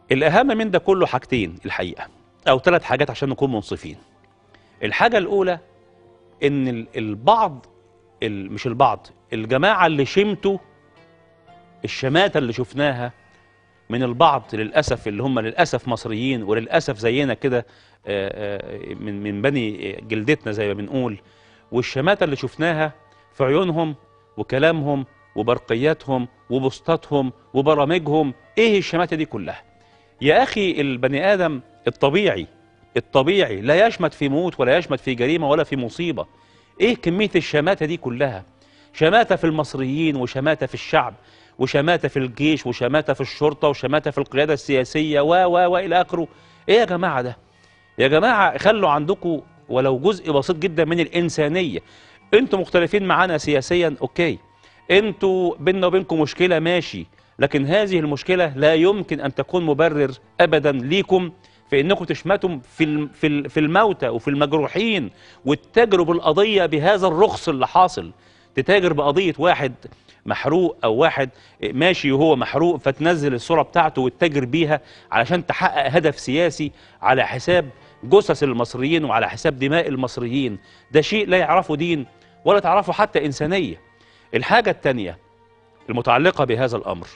الأهم من ده كله حاجتين الحقيقة أو ثلاث حاجات عشان نكون منصفين الحاجة الأولى إن ال- البعض ال- مش البعض الجماعة اللي شمتوا الشماتة اللي شفناها من البعض للأسف اللي هم للأسف مصريين وللأسف زينا كده آه، آه، من من بني جلدتنا زي ما بنقول والشماتة اللي شفناها في عيونهم وكلامهم وبرقياتهم وبوستاتهم وبرامجهم ايه الشماتة دي كلها يا أخي البني آدم الطبيعي الطبيعي لا يشمت في موت ولا يشمت في جريمة ولا في مصيبة ايه كمية الشماتة دي كلها شماتة في المصريين وشماتة في الشعب وشماتة في الجيش وشماتة في الشرطة وشماتة في القيادة السياسية و و وإلى آخره إيه يا جماعة ده يا جماعة خلوا عندكم ولو جزء بسيط جدا من الإنسانية انتوا مختلفين معانا سياسيا أوكي انتوا بيننا وبينكم مشكلة ماشي لكن هذه المشكلة لا يمكن أن تكون مبرر أبدا ليكم في انكم تشمتم في الم- في ال- في الموتى وفي المجروحين وتتاجروا بالقضيه بهذا الرخص اللي حاصل تتاجر بقضيه واحد محروق او واحد ماشي وهو محروق فتنزل الصوره بتاعته وتتاجر بيها علشان تحقق هدف سياسي على حساب جثث المصريين وعلى حساب دماء المصريين ده شيء لا يعرفه دين ولا تعرفه حتى انسانيه الحاجه الثانيه المتعلقه بهذا الامر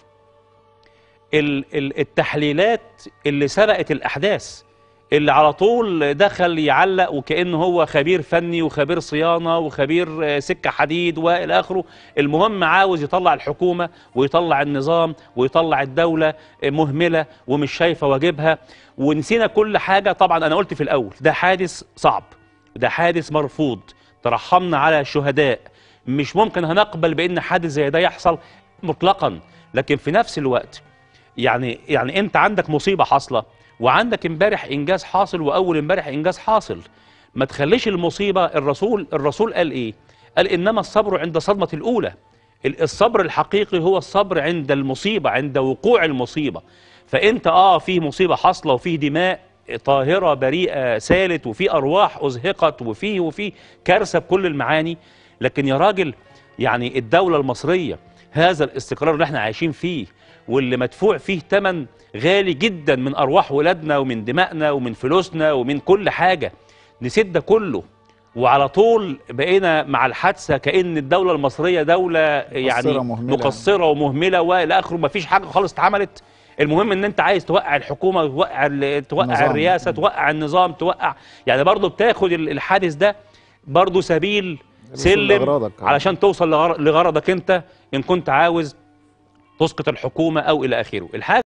ال- ال- التحليلات اللي سبقت الأحداث اللي على طول دخل يعلق وكأنه هو خبير فني وخبير صيانة وخبير آه، سكة حديد وإلى آخره المهم عاوز يطلع الحكومة ويطلع النظام ويطلع الدولة آه، مهملة ومش شايفة واجبها ونسينا كل حاجة طبعا أنا قلت في الأول ده حادث صعب ده حادث مرفوض ترحمنا على الشهداء مش ممكن هنقبل بأن حادث زي ده يحصل مطلقا لكن في نفس الوقت يعني يعني انت عندك مصيبه حاصله وعندك امبارح انجاز حاصل واول امبارح انجاز حاصل ما تخليش المصيبه الرسول الرسول قال ايه قال انما الصبر عند الصدمه الاولى ال- الصبر الحقيقي هو الصبر عند المصيبه عند وقوع المصيبه فانت اه في مصيبه حاصله وفي دماء طاهره بريئه سالت وفي ارواح ازهقت وفي وفي كارثه بكل المعاني لكن يا راجل يعني الدوله المصريه هذا الاستقرار اللي احنا عايشين فيه واللي مدفوع فيه ثمن غالي جدا من ارواح ولادنا ومن دمائنا ومن فلوسنا ومن كل حاجه نسيت ده كله وعلى طول بقينا مع الحادثه كان الدوله المصريه دوله يعني مهملة. مقصره ومهمله والى اخره ما فيش حاجه خالص اتعملت المهم ان انت عايز توقع الحكومه توقع ال- توقع النظام. الرئاسه توقع النظام توقع يعني برضه بتاخد ال- الحادث ده برضه سبيل سلم لأغراضك. علشان توصل لغر- لغرضك انت ان كنت عاوز تسقط الحكومه او الى اخره الحاجه